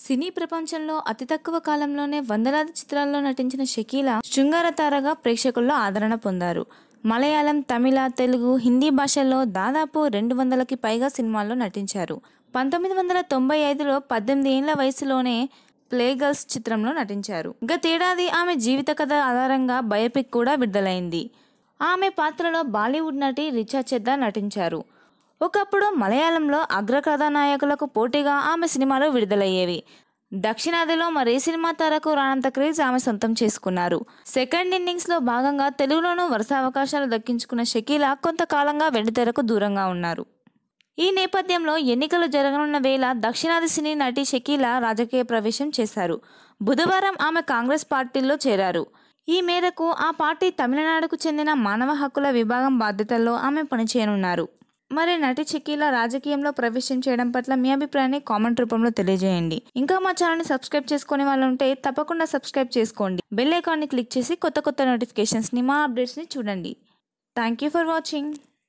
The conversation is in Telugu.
సినీ ప్రపంచంలో అతి తక్కువ కాలంలోనే వందలాది చిత్రాల్లో నటించిన షకీల శృంగార తారగా ప్రేక్షకుల్లో ఆదరణ పొందారు మలయాళం తమిళ తెలుగు హిందీ భాషల్లో దాదాపు రెండు వందలకి పైగా సినిమాల్లో నటించారు పంతొమ్మిది వందల తొంభై ఐదులో పద్దెనిమిది ఏళ్ల వయసులోనే ప్లే గర్ల్స్ చిత్రంలో నటించారు గతేడాది ఆమె జీవిత కథ ఆధారంగా బయోపిక్ కూడా విడుదలైంది ఆమె పాత్రలో బాలీవుడ్ నటి రిచా చెద్దా నటించారు ఒకప్పుడు మలయాళంలో అగ్ర కథానాయకులకు పోటీగా ఆమె సినిమాలు విడుదలయ్యేవి దక్షిణాదిలో మరే సినిమా తారకు రానంత క్రేజ్ ఆమె సొంతం చేసుకున్నారు సెకండ్ ఇన్నింగ్స్ లో భాగంగా తెలుగులోనూ వరుస అవకాశాలు దక్కించుకున్న షకీల కొంతకాలంగా వెండితెరకు దూరంగా ఉన్నారు ఈ నేపథ్యంలో ఎన్నికలు జరగనున్న వేళ దక్షిణాది సినీ నటి షకీల రాజకీయ ప్రవేశం చేశారు బుధవారం ఆమె కాంగ్రెస్ పార్టీలో చేరారు ఈ మేరకు ఆ పార్టీ తమిళనాడుకు చెందిన మానవ హక్కుల విభాగం బాధ్యతల్లో ఆమె పనిచేయనున్నారు మరి నటి షకీల రాజకీయంలో ప్రవేశం చేయడం పట్ల మీ అభిప్రాయాన్ని కామెంట్ రూపంలో తెలియజేయండి ఇంకా మా ఛానల్ని సబ్స్క్రైబ్ చేసుకునే వాళ్ళు ఉంటే తప్పకుండా సబ్స్క్రైబ్ చేసుకోండి బెల్ ఐకాన్ని క్లిక్ చేసి కొత్త కొత్త నోటిఫికేషన్స్ని మా అప్డేట్స్ని చూడండి థ్యాంక్ యూ ఫర్ వాచింగ్